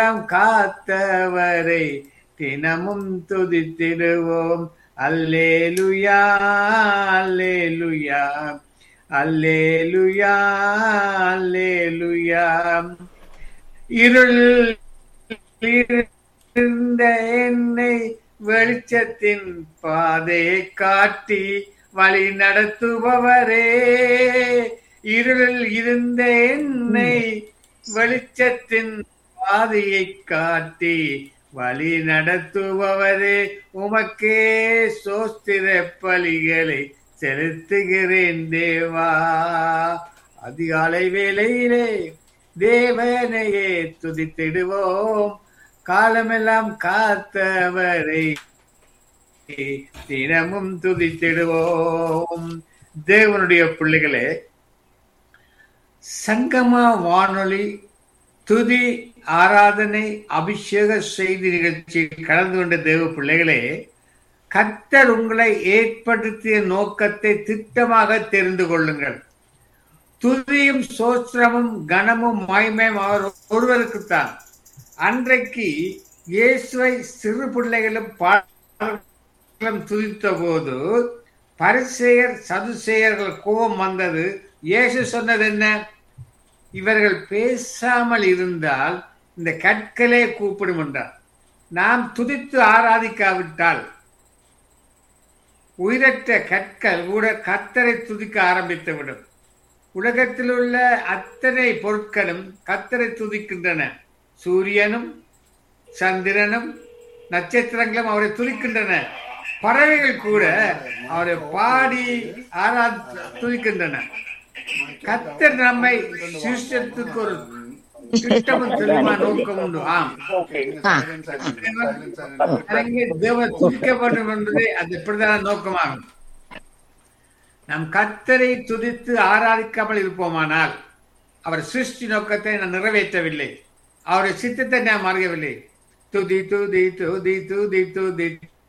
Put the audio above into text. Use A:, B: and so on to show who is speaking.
A: காலமெல்லாம் காத்தவரை தினமும் துதித்திடுவோம் அல்லேலுயா அல்லேலுயா அல்லேலுயா அல்லேலுயா இருள் இருந்த என்னை வெளிச்சத்தின் பாதையை காட்டி வழி நடத்துபவரே இருளில் இருந்த என்னை வெளிச்சத்தின் பாதையை காட்டி வழி நடத்துபவரே உமக்கே சோஸ்திர பலிகளை செலுத்துகிறேன் தேவா அதிகாலை வேளையிலே தேவனையே துதித்திடுவோம் காலமெல்லாம் காத்தவரை தினமும் துதித்திடுவோம் தேவனுடைய பிள்ளைகளே சங்கமா வானொலி துதி ஆராதனை அபிஷேக செய்தி நிகழ்ச்சியில் கலந்து கொண்ட தேவ பிள்ளைகளே கர்த்தர் உங்களை ஏற்படுத்திய நோக்கத்தை திட்டமாக தெரிந்து கொள்ளுங்கள் துதியும் சோஸ்திரமும் கனமும் மாய்மையும் அவர் ஒருவருக்குத்தான் அன்றைக்கு இயேசுவை சிறு பிள்ளைகளும் பாடலும் துதித்த போது பரிசெயர் சதுசெயர்கள் கோபம் வந்தது இயேசு சொன்னது என்ன இவர்கள் பேசாமல் இருந்தால் இந்த கற்களே கூப்பிடும் என்றார் நாம் துதித்து ஆராதிக்காவிட்டால் உயிரற்ற கற்கள் கூட கத்தரை துதிக்க ஆரம்பித்து விடும் உலகத்தில் உள்ள அத்தனை பொருட்களும் கத்தரை துதிக்கின்றன சூரியனும் சந்திரனும் நட்சத்திரங்களும் அவரை துதிக்கின்றன பறவைகள் கூட அவரை பாடி ஆரா துதிக்கின்றன கத்தர் நம்மை சிருஷ்டத்துக்கு ஒரு திட்டமும் தெளிவா நோக்கம் உண்டு ஆம் தேவன் துதிக்க வேண்டும் என்பது அது இப்படிதான் நோக்கமாகும் நாம் கத்தரை துதித்து ஆராதிக்காமல் இருப்போமானால் அவர் சிருஷ்டி நோக்கத்தை நான் நிறைவேற்றவில்லை அவருடைய சித்தத்தை நான் அறியவில்லை துதி துதி துதி துதி துதி